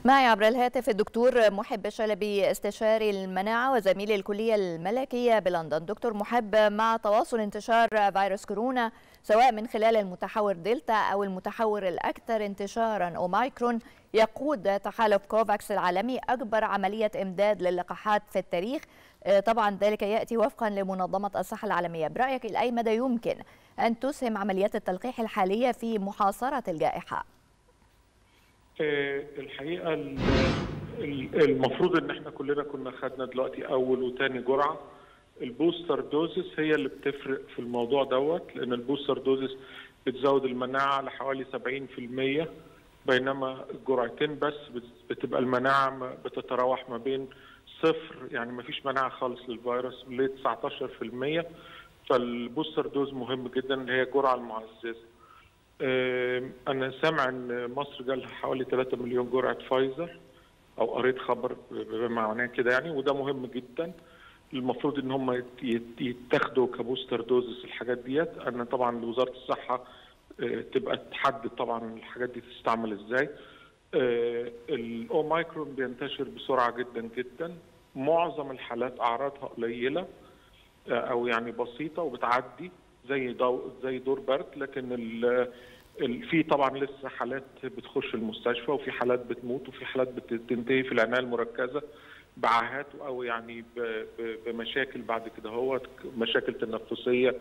معي عبر الهاتف الدكتور محب شلبي استشاري المناعة وزميل الكلية الملكية بلندن دكتور محب مع تواصل انتشار فيروس كورونا سواء من خلال المتحور دلتا أو المتحور الأكثر انتشارا أوميكرون يقود تحالف كوفاكس العالمي أكبر عملية إمداد للقاحات في التاريخ طبعا ذلك يأتي وفقا لمنظمة الصحة العالمية برأيك إلى أي مدى يمكن أن تسهم عمليات التلقيح الحالية في محاصرة الجائحة؟ الحقيقه المفروض ان احنا كلنا كنا خدنا دلوقتي اول وثاني جرعه البوستر دوزس هي اللي بتفرق في الموضوع دوت لان البوستر دوزس بتزود المناعه لحوالي 70% بينما الجرعتين بس بتبقى المناعه بتتراوح ما بين صفر يعني ما فيش مناعه خالص للفيروس ل 19% فالبوستر دوز مهم جدا اللي هي الجرعه المعززه انا سامع ان مصر جالها حوالي 3 مليون جرعه فايزر او قريت خبر بمعناه كده يعني وده مهم جدا المفروض ان هم يتاخدوا كبوستر دوزز الحاجات ديت انا طبعا وزاره الصحه تبقى تحدد طبعا الحاجات دي تستعمل ازاي الاوميكرون بينتشر بسرعه جدا جدا معظم الحالات اعراضها قليله او يعني بسيطه وبتعدي زي دو زي دور برد لكن ال ال في طبعا لسه حالات بتخش المستشفى وفي حالات بتموت وفي حالات بتنتهي في العنايه المركزه بعاهات او يعني بمشاكل بعد كده هو مشاكل تنفسيه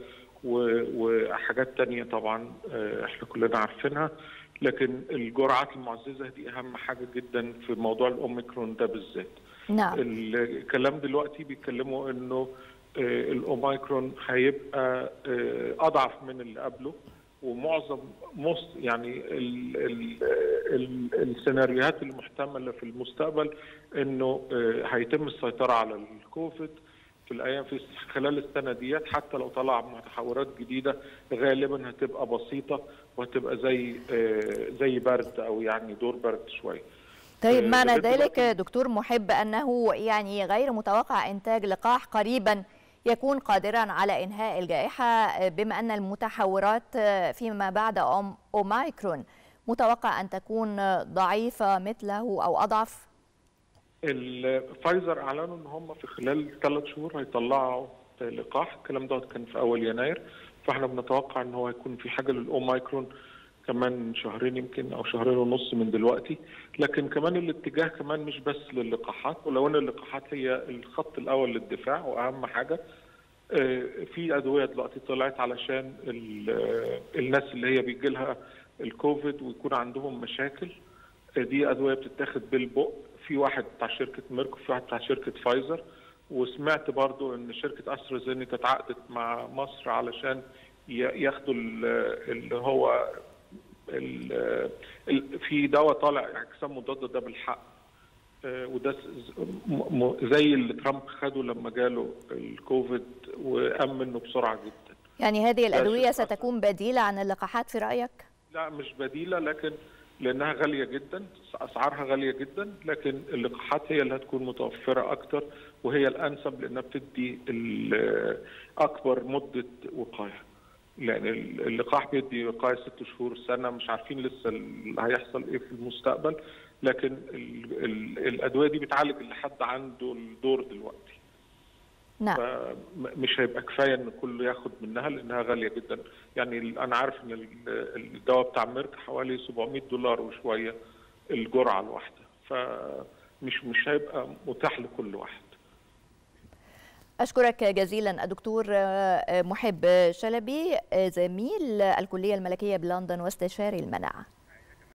وحاجات تانية طبعا احنا كلنا عارفينها لكن الجرعات المعززه دي اهم حاجه جدا في موضوع الاوميكرون ده بالذات. نعم. الكلام دلوقتي بيتكلموا انه الاوميكرون هيبقى اضعف من اللي قبله ومعظم مص يعني ال ال ال السيناريوهات المحتمله في المستقبل انه هيتم السيطره على الكوفيد في الايام في خلال السنه ديت حتى لو طلع متحورات جديده غالبا هتبقى بسيطه وهتبقى زي زي برد او يعني دور برد شويه. طيب معنى ذلك دكتور محب انه يعني غير متوقع انتاج لقاح قريبا يكون قادرا على انهاء الجائحه بما ان المتحورات فيما بعد اوميكرون متوقع ان تكون ضعيفه مثله او اضعف الفايزر اعلنوا ان هم في خلال ثلاث شهور هيطلعوا لقاح الكلام دوت كان في اول يناير فاحنا بنتوقع ان هو هيكون في حاجه للاوميكرون كمان شهرين يمكن او شهرين ونص من دلوقتي لكن كمان الاتجاه كمان مش بس للقاحات ولو ان اللقاحات هي الخط الاول للدفاع واهم حاجه في ادويه دلوقتي طلعت علشان الناس اللي هي بيجي لها الكوفيد ويكون عندهم مشاكل دي ادويه بتتاخد بالبق في واحد بتاع شركه ميرك وفي واحد بتاع شركه فايزر وسمعت برضو ان شركه استرازينيكا اتعاقدت مع مصر علشان ياخدوا اللي هو ال في دواء طالع اجسام مضاده ده بالحق وده زي اللي ترامب خده لما جاله الكوفيد وقام منه بسرعه جدا يعني هذه الادويه ستكون بديله عن اللقاحات في رايك لا مش بديله لكن لانها غاليه جدا اسعارها غاليه جدا لكن اللقاحات هي اللي هتكون متوفره اكتر وهي الانسب لانها بتدي اكبر مده وقايه لان اللقاح بيدي وقايه ست شهور سنه مش عارفين لسه اللي هيحصل ايه في المستقبل لكن ال ال الادويه دي بتعالج اللي حد عنده الدور دلوقتي نعم مش هيبقى كفايه ان كله ياخد منها لانها غاليه جدا يعني انا عارف ان الدواء بتاع ميرك حوالي 700 دولار وشويه الجرعه الواحده فمش مش هيبقى متاح لكل واحد أشكرك جزيلا الدكتور محب شلبي زميل الكلية الملكية بلندن واستشاري المناعة